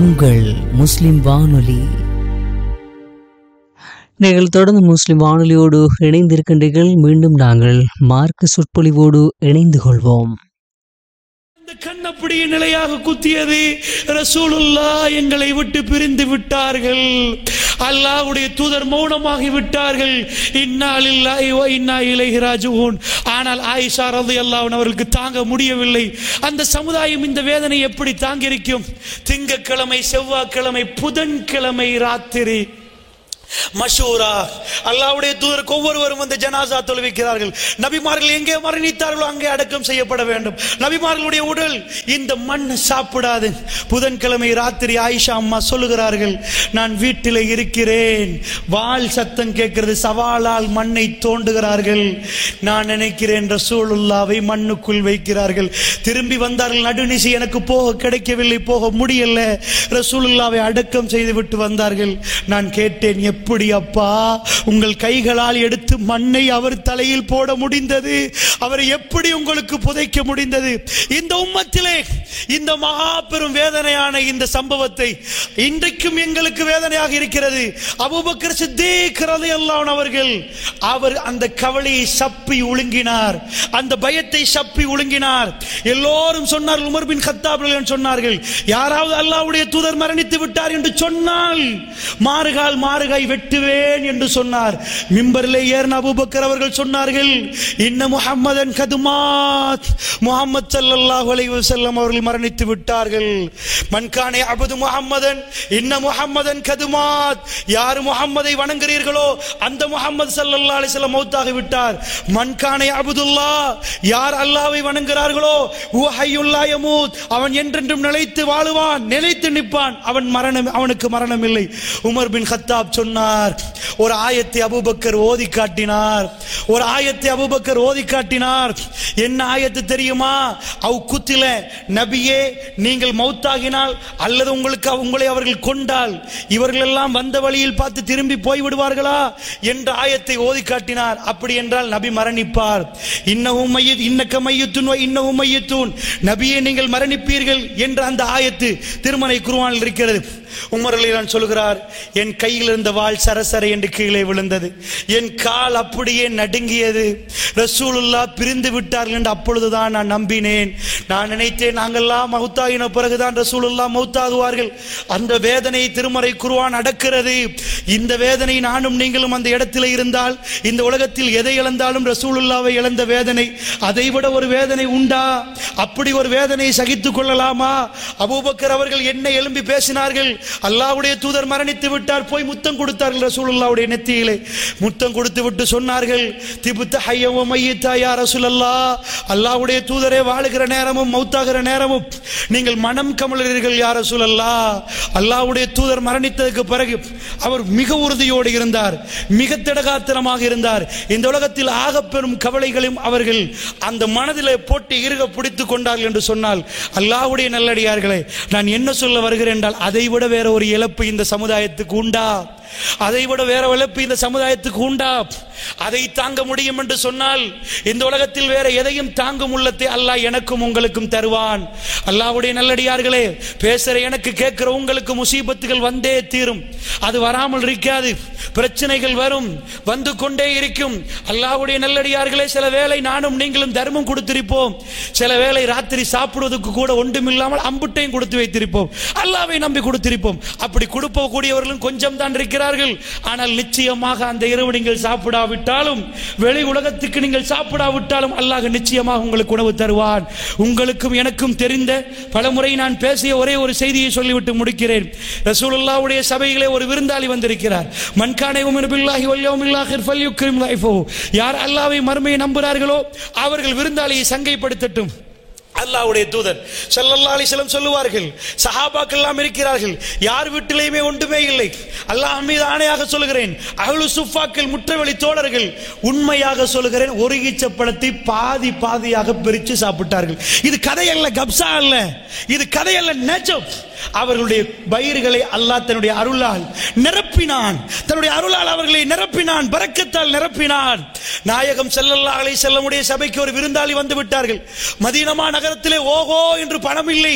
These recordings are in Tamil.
உங்கள் முஸ்லிம் வானொலி நீங்கள் தொடர்ந்து முஸ்லிம் வானொலியோடு இணைந்திருக்கின்றீர்கள் மீண்டும் நாங்கள் மார்க்க சொற்பொழிவோடு இணைந்து கொள்வோம் அந்த கண் அப்படியே நிலையாக குத்தியது ரசூலுல்லா எங்களை விட்டு பிரிந்து விட்டார்கள் அல்லாஹ்வுடைய தூதர் மௌனமாகி விட்டார்கள் இன்னாலில்லாஹி வ இன்னா இலைஹி ராஜிஊன் ஆனால் ஆயிஷா ரலியல்லாஹு அன்ஹா அவர்களுக்கு தாங்க முடியவில்லை அந்த சமுதாயம் இந்த வேதனை எப்படி தாங்கியிருக்கும் திங்கட்கிழமை செவ்வாய்க்கிழமை புதன்கிழமை ராத்திரி மஷூரா அல்லாஹ்வுடைய தூதருக்கு ஒவ்வொருவரும் வந்து ஜனாசா தொழுவிக்கிறார்கள் நபிமார்கள் எங்கே மரணித்தார்களோ அங்கே அடக்கம் செய்யப்பட வேண்டும் நபிமார்களுடைய உடல் இந்த மண் சாப்பிடாது புதன்கிழமை ராத்திரி ஆயிஷா அம்மா சொல்லுகிறார்கள் நான் வீட்டில் இருக்கிறேன் வால் சத்தம் கேட்கிறது சவாலால் மண்ணை தோண்டுகிறார்கள் நான் நினைக்கிறேன் ரசூலுல்லாவை மண்ணுக்குள் வைக்கிறார்கள் திரும்பி வந்தார்கள் நடுநிசி எனக்கு போக கிடைக்கவில்லை போக முடியல ரசூலுல்லாவை அடக்கம் செய்து விட்டு வந்தார்கள் நான் கேட்டேன் எப்படி அப்பா உங்கள் கைகளால் எடுத்து மண்ணை அவர் தலையில் போட முடிந்தது அவரை எப்படி உங்களுக்கு புதைக்க முடிந்தது இந்த உம்மத்திலே இந்த மகா பெரும் வேதனையான இந்த சம்பவத்தை இன்றைக்கும் எங்களுக்கு வேதனையாக இருக்கிறது அபூபக்கர் சித்தீக் ரலியல்லாஹு அவர்கள் அவர் அந்த கவலையை சப்பி ஒழுங்கினார் அந்த பயத்தை சப்பி ஒழுங்கினார் எல்லோரும் சொன்னார்கள் உமர் பின் கத்தாப் ரலியல்லாஹு அன்ஹு சொன்னார்கள் யாராவது அல்லாஹ்வுடைய தூதர் மரணித்து விட்டார் என்று சொன்னால் மாறுகால் மாறுகாய் வெட்டுவேன் என்று சொன்னார் மிம்பரிலே ஏறின அபூபக்கர் அவர்கள் சொன்னார்கள் இன்ன முஹம்மதன் கதுமாத் முஹம்மது ஸல்லல்லாஹு அலைஹி வஸல்லம் அவர்கள் மரணித்து விட்டார்கள் மன்கானே அபது முஹம்மதன் இன்ன முஹம்மதன் கதுமாத் யார் முஹம்மதை வணங்குறீர்களோ அந்த முஹம்மது ஸல்லல்லாஹு அலைஹி வஸல்லம் மௌத்தாகி விட்டார் மன்கானே அபுதுல்லா யார் அல்லாஹ்வை வணங்குகிறார்களோ ஹுவ ஹய்யுல் லா யமூத் அவன் என்றென்றும் நிலைத்து வாழுவான் நிலைத்து நிற்பான் அவன் மரணம் அவனுக்கு மரணம் இல்லை உமர் பின் கத்தாப் சொன்னார் ஒரு ஆயத்தை அபூபக்கர் ஓதி காட்டினார் ஒரு ஆயத்தை அபூபக்கர் ஓதி காட்டினார் என்ன ஆயத்து தெரியுமா அவ் குத்தில நபியே நீங்கள் மௌத்தாகினால் அல்லது உங்களுக்கு உங்களை அவர்கள் கொண்டால் இவர்கள் எல்லாம் வந்த வழியில் பார்த்து திரும்பி போய் விடுவார்களா என்ற ஆயத்தை ஓதி காட்டினார் அப்படி என்றால் நபி மரணிப்பார் இன்னவும் மையத் இன்னக்க மையத்துன் இன்னவும் மையத்தூன் நபியே நீங்கள் மரணிப்பீர்கள் என்ற அந்த ஆயத்து திருமலை குருவானில் இருக்கிறது உமர் அலிலான் சொல்கிறார் என் கையில் இருந்த வாள் சரசர என்று கீழே விழுந்தது என் கால் அப்படியே நடுங்கியது ரசூலுல்லா பிரிந்து விட்டார்கள் என்று அப்பொழுதுதான் நான் நம்பினேன் நான் நினைத்தேன் நாங்கெல்லாம் மௌத்தாகின பிறகுதான் ரசூலுல்லா மௌத்தாகுவார்கள் அந்த வேதனை திருமறை குருவான் அடக்கிறது இந்த வேதனை நானும் நீங்களும் அந்த இடத்தில் இருந்தால் இந்த உலகத்தில் எதை இழந்தாலும் ரசூலுல்லாவை இழந்த வேதனை அதைவிட ஒரு வேதனை உண்டா அப்படி ஒரு வேதனையை சகித்துக் கொள்ளலாமா அபூபக்கர் அவர்கள் என்ன எழும்பி பேசினார்கள் அல்லாஹ்வுடைய தூதர் மரணித்து விட்டார் போய் முத்தம் கொடுத்தார்கள் ரசூலுல்லாவுடைய நெத்தியிலே முத்தம் கொடுத்து விட்டு சொன்னார்கள் திபுத்த ஹையவும் மையத்தா யா ரசூலல்லா அல்லாஹ்வுடைய தூதரே வாழுகிற நேரமும் மௌத்தாகிற நேரமும் நீங்கள் மனம் கமலர்கள் யா ரசூலல்லா அல்லாஹ்வுடைய தூதர் மரணித்ததுக்கு பிறகு அவர் மிக உறுதியோடு இருந்தார் மிக திடகாத்திரமாக இருந்தார் இந்த உலகத்தில் ஆகப்பெரும் கவலைகளையும் அவர்கள் அந்த மனதிலே போட்டு இறுக பிடித்துக் கொண்டார்கள் என்று சொன்னால் அல்லாஹ்வுடைய நல்லடியார்களே நான் என்ன சொல்ல வருகிறேன் என்றால் அதை விட வேற ஒரு இழப்பு இந்த சமுதாயத்துக்கு உண்டா அதை விட வேற இழப்பு இந்த சமுதாயத்துக்கு உண்டா அதை தாங்க முடியும் என்று சொன்னால் இந்த உலகத்தில் வேற எதையும் தாங்கும் உள்ளத்தை அல்லாஹ் எனக்கும் உங்களுக்கும் தருவான் அல்லாஹ்வுடைய நல்லடியார்களே பேசுற எனக்கு கேட்கிற உங்களுக்கு முசீபத்துகள் வந்தே தீரும் அது வராமல் இருக்காது பிரச்சனைகள் வரும் வந்து கொண்டே இருக்கும் அல்லாஹ்வுடைய நல்லடியார்களே சில வேளை நானும் நீங்களும் தர்மம் கொடுத்திருப்போம் சில வேளை ராத்திரி சாப்பிடுவதற்கு கூட ஒன்றுமில்லாமல் அம்புட்டையும் கொடுத்து வைத்திருப்போம் அல்லாவை நம்பி கொடுத்திருப்போம் அப்படி கொடுப்ப கூடியவர்களும் கொஞ்சம் தான் இருக்கிறார்கள் ஆனால் நிச்சயமாக அந்த இரவு நீங்கள் சாப்பிடாவிட்டாலும் வெளி உலகத்துக்கு நீங்கள் சாப்பிடாவிட்டாலும் அல்லாஹ் நிச்சயமாக உங்களுக்கு உணவு தருவான் உங்களுக்கும் எனக்கும் தெரிந்த பலமுறை நான் பேசிய ஒரே ஒரு செய்தியை சொல்லிவிட்டு முடிக்கிறேன் ரசூலுல்லாவுடைய சபையிலே ஒரு விருந்தாளி வந்திருக்கிறார் மன்கானை உமர் பில்லாஹி வல்யவுமில்லாஹிர் ஃபல்யுக்ரிம் லைஃபஹு யார் அல்லாஹ்வை மறுமையை நம்புகிறார்களோ அவர்கள் விருந்தாளியை சங்கைப்படுத்தட்டும் அல்லாஹ்வுடைய தூதர் ஸல்லல்லாஹு அலைஹி வஸல்லம் சொல்லுவார்கள் சஹாபாக்கள் எல்லாம் இருக்கிறார்கள் யார் வீட்டிலேயுமே ஒன்றுமே இல்லை அல்லாஹ் மீது ஆணையாக சொல்லுகிறேன் அஹ்லு சுஃபாக்கள் முற்றவெளி தோழர்கள் உண்மையாக சொல்லுகிறேன் ஒரு ஈச்சப்பழத்தை பாதி பாதியாக பிரித்து சாப்பிட்டார்கள் இது கதை அல்ல கப்சா அல்ல இது கதை அல்ல நெஜம் அவர்களுடைய வயிறுகளை அல்லாஹ் தன்னுடைய அருளால் நிரப்பினான் தன்னுடைய அருளால் அவர்களை நிரப்பினான் பரக்கத்தால் நிரப்பினான் நாயகம் ஸல்லல்லாஹு அலைஹி செல்லமுடைய சபைக்கு ஒரு விருந்தாளி வந்து விட்டார்கள் மதீனமா நகரத்திலே ஓஹோ என்று பணம் இல்லை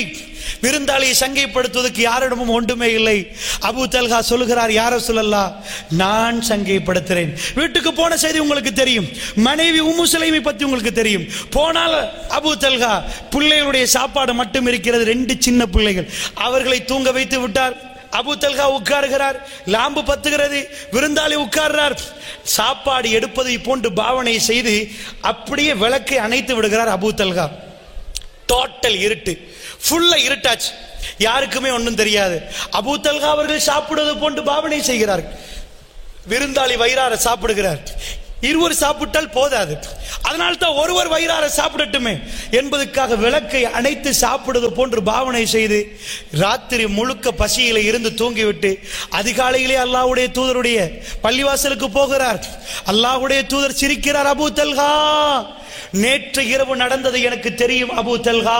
விருந்தாளியை சங்கைப்படுத்துவதற்கு யாரிடமும் ஒன்றுமே இல்லை அபு தல்ஹா சொல்லுகிறார் யார சொல்லல்லா நான் சங்கைப்படுத்துறேன் வீட்டுக்கு போன செய்தி உங்களுக்கு தெரியும் மனைவி உம்மு சுலைமை பத்தி உங்களுக்கு தெரியும் போனால் அபு தல்ஹா பிள்ளைகளுடைய சாப்பாடு மட்டும் இருக்கிறது ரெண்டு சின்ன பிள்ளைகள் அவர்களை தூங்க வைத்து விட்டார் அபு தல்கா உட்காருகிறார் லாம்பு பத்துகிறது விருந்தாளி உட்கார்றார் சாப்பாடு எடுப்பதை போன்று பாவனை செய்து அப்படியே விளக்கை அணைத்து விடுகிறார் அபு தல்கா டோட்டல் இருட்டு ஃபுல்லா இருட்டாச்சு யாருக்குமே ஒன்றும் தெரியாது அபு தல்கா அவர்கள் சாப்பிடுவது போன்று பாவனை செய்கிறார்கள் விருந்தாளி வயிறார சாப்பிடுகிறார் இருவர் சாப்பிட்டால் போதாது அதனால் தான் ஒருவர் வயிறார சாப்பிடட்டுமே என்பதற்காக விளக்கை அணைத்து சாப்பிடுவது போன்று பாவனை செய்து ராத்திரி முழுக்க பசியில இருந்து தூங்கிவிட்டு அதிகாலையிலே அல்லாஹ்வுடைய தூதருடைய பள்ளிவாசலுக்கு போகிறார் அல்லாஹ்வுடைய தூதர் சிரிக்கிறார் அபூ தல்கா நேற்று இரவு நடந்தது எனக்கு தெரியும் அபூ தல்கா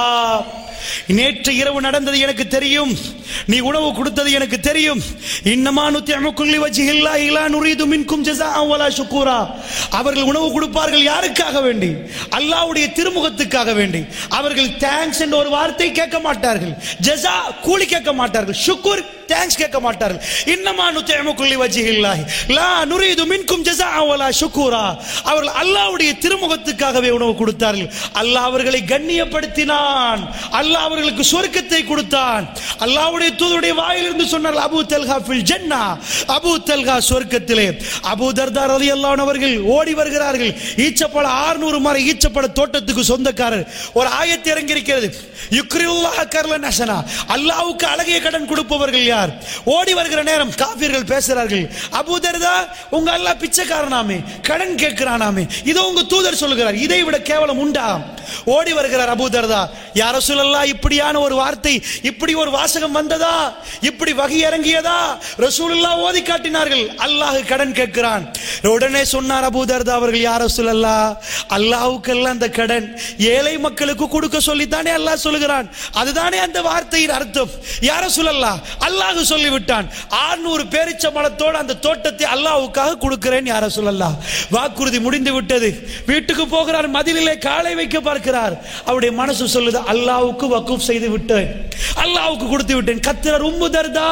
நேற்று இரவு நடந்தது எனக்கு தெரியும் நீ உணவு கொடுத்தது எனக்கு தெரியும் இன்னமா நுத்தியமுக்குள்ளி வச்சு இல்லா இல்லா நுரீது மின்கும் ஜஸா வலா ஷுக்கூரா அவர்கள் உணவு கொடுப்பார்கள் யாருக்காக வேண்டி அல்லாஹ்வுடைய திருமுகத்துக்காக வேண்டி அவர்கள் தேங்க்ஸ் என்ற ஒரு வார்த்தை கேட்க மாட்டார்கள் ஜஸா கூலி கேட்க மாட்டார்கள் ஷுக்கூர் தேங்க்ஸ் கேட்க மாட்டார்கள் இன்னமா நுத்தியமுக்குள்ளி வச்சு இல்லாஹி லா நுரீது மின்கும் ஜஸா வலா ஷுக்கூரா அவர்கள் அல்லாஹ்வுடைய திருமுகத்துக்காகவே உணவு கொடுத்தார்கள் அல்லாஹ் அவர்களை கண்ணியப்படுத்தினான் அல்லாஹ் அவர்களுக்கு சொர்க்கத்தை கொடுத்தான் அல்லாஹ்வுடைய தூதருடைய வாயிலிருந்து சொன்னார் அபூ தல்ஹா ஃபில் ஜன்னா அபூ தல்ஹா சொர்க்கத்திலே அபூ தர்தா ரலியல்லாஹு அவர்கள் ஓடி வருகிறார்கள் ஈச்சப்பழ 600 மர ஈச்சப்பழ தோட்டத்துக்கு சொந்தக்காரர் ஒரு ஆயத்து இறங்கி இருக்கிறது யுக்ரியுல்லாஹ் கர்லன் ஹசனா அல்லாஹ்வுக்கு அழகிய கடன் கொடுப்பவர்கள் யார் ஓடி வருகிற நேரம் காபிர்கள் பேசுகிறார்கள் அபூ தர்தா உங்க அல்லாஹ் பிச்சைக்காரனாமே கடன் கேட்கிறானாமே இதோ உங்க தூதர் சொல்லுகிறார் இதை விட கேவலம் உண்டா ஓடி வருகிறார் அபூ தர்தா யார சொல்லலாம் இப்படியான ஒரு வார்த்தை இப்படி ஒரு வாசகம் வந்ததா இப்படி வகை இறங்கியதா ரசூலுல்லா ஓதி காட்டினார்கள் அல்லாஹ் கடன் கேட்கிறான் உடனே சொன்னார் அபூ தர்தா அவர்கள் யார சொல்லல்லா அல்லாஹ்வுக்கெல்லாம் அந்த கடன் ஏழை மக்களுக்கு கொடுக்க சொல்லித்தானே அல்லாஹ் சொல்லுகிறான் அதுதானே அந்த வார்த்தையின் அர்த்தம் யார சொல்லல்லா அல்லாஹ் சொல்லிவிட்டான் ஆறுநூறு பேரிச்ச மலத்தோடு அந்த தோட்டத்தை அல்லாஹ்வுக்காக கொடுக்கிறேன் யார சொல்லல்லா வாக்குறுதி முடிந்து விட்டது வீட்டுக்கு போகிறார் மதிலிலே காலை வைக்க பார்க்கிறார் அவருடைய மனசு சொல்லுது அல்லாஹ்வுக்கு வக்கூப் செய்து விட்டேன் அல்லாஹ்வுக்கு கொடுத்து விட்டேன் கத்திரர் உம்மு தர்தா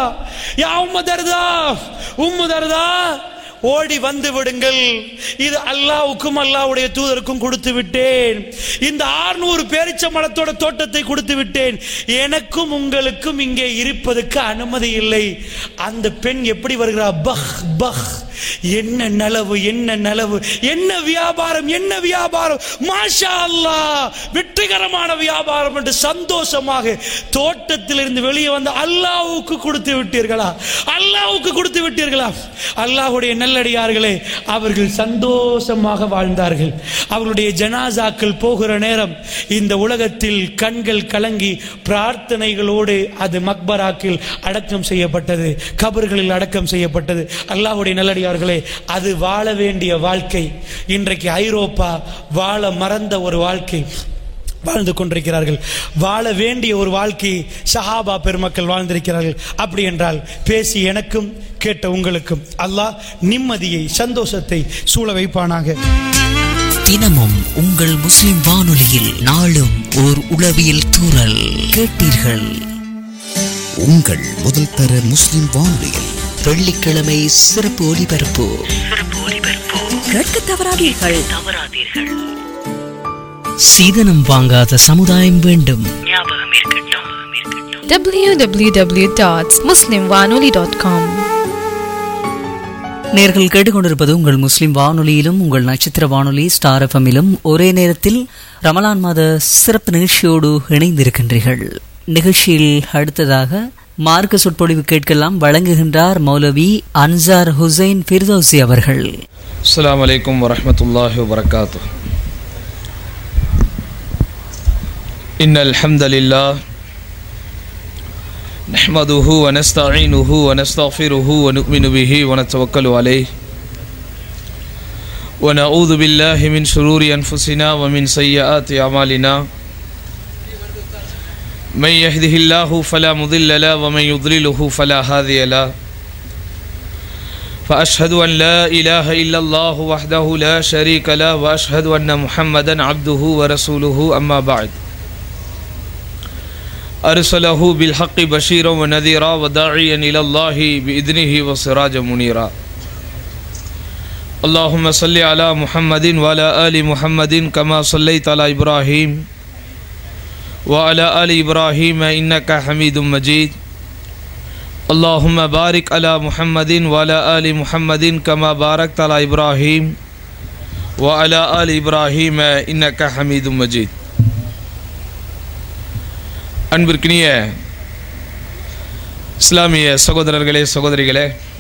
யா உம்மு தர்தா உம்மு தர்தா ஓடி வந்து விடுங்கள் இது அல்லாவுக்கும் அல்லாவுடைய தூதருக்கும் கொடுத்து விட்டேன் இந்த ஆறுநூறு பேரிச்ச மலத்தோட தோட்டத்தை கொடுத்து விட்டேன் எனக்கும் உங்களுக்கும் இங்கே இருப்பதற்கு அனுமதி இல்லை அந்த பெண் எப்படி வருகிறார் பஹ் பஹ் என்ன நலவு என்ன நலவு என்ன வியாபாரம் என்ன வியாபாரம் மாஷா அல்லாஹ் வெற்றிகரமான வியாபாரம் என்று சந்தோஷமாக தோட்டத்திலிருந்து வெளியே வந்து அல்லாஹ்வுக்கு கொடுத்து விட்டீர்களா அல்லாஹ்வுக்கு கொடுத்து விட்டீர்களா அல்லாஹ்வுடைய நல்லடியார்களே அவர்கள் சந்தோஷமாக வாழ்ந்தார்கள் அவர்களுடைய ஜனாசாக்கள் போகிற நேரம் இந்த உலகத்தில் கண்கள் கலங்கி பிரார்த்தனைகளோடு அது மக்பராக்கில் அடக்கம் செய்யப்பட்டது கபர்களில் அடக்கம் செய்யப்பட்டது அல்லாஹ்வுடைய நல்லடியார்களே அது வாழ வேண்டிய வாழ்க்கை இன்றைக்கு ஐரோப்பா வாழ மறந்த ஒரு வாழ்க்கை வாழ்ந்து கொண்டிருக்கிறார்கள் வாழ வேண்டிய ஒரு வாழ்க்கை சஹாபா பெருமக்கள் வாழ்ந்திருக்கிறார்கள் அப்படி என்றால் பேசி எனக்கும் கேட்ட உங்களுக்கும் அல்லாஹ் நிம்மதியை சந்தோஷத்தை சூழ வைப்பானாக தினமும் உங்கள் முஸ்லிம் வானொலியில் நாளும் ஓர் உளவியல் தூறல் கேட்டீர்கள் உங்கள் முதல் தர முஸ்லிம் வானொலியில் வெள்ளிக்கிழமை சிறப்பு ஒலிபரப்பு கேட்க தவறாதீர்கள் சீதனம் வாங்காத சமுதாயம் வேண்டும் www.muslimwanoli.com நேர்கள் கேட்டுக்கொண்டிருப்பது உங்கள் முஸ்லிம் வானொலியிலும் உங்கள் நட்சத்திர வானொலி ஸ்டார் எஃப்எம்மிலும் ஒரே நேரத்தில் ரமலான் மாத சிறப்பு நிகழ்ச்சியோடு இணைந்திருக்கின்றீர்கள் நிகழ்ச்சியில் அடுத்ததாக மார்க்க சொற்பொழிவு கேட்கலாம் வழங்குகின்றார் மௌலவி அன்சார் ஹுசைன் ஃபிர்தௌசி அவர்கள் السلام عليكم ورحمة الله وبركاته إن الحمد لله نحمده ونستعينه ونستغفره ونؤمن به ونتوكل عليه ونعوذ بالله من شرور أنفسنا ومن سيئات أعمالنا من يهده الله فلا مضل له ومن يضلله فلا هادي له فأشهد أن لا إله إلا الله وحده لا شريك له وأشهد أن محمدا عبده ورسوله أما بعد أرسله بالحق بشيرا ونذيرا وداعيا إلى الله بإذنه وسراجا منيرا اللهم صل على محمد وعلى آل محمد كما صليت على إبراهيم وعلى آل إبراهيم إنك حميد مجيد اللهم بارك على محمد وعلى آل محمد كما باركت على إبراهيم وعلى آل إبراهيم إنك حميد مجيد அன்பிற்கினிய இஸ்லாமிய சகோதரர்களே சகோதரிகளே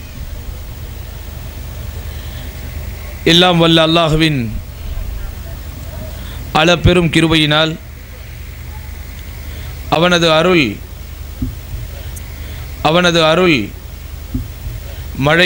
எல்லாம் வல்ல அல்லாஹுவின் அளப்பெரும் கிருபையினால் அவனது அருள் அவனது அருள் மழை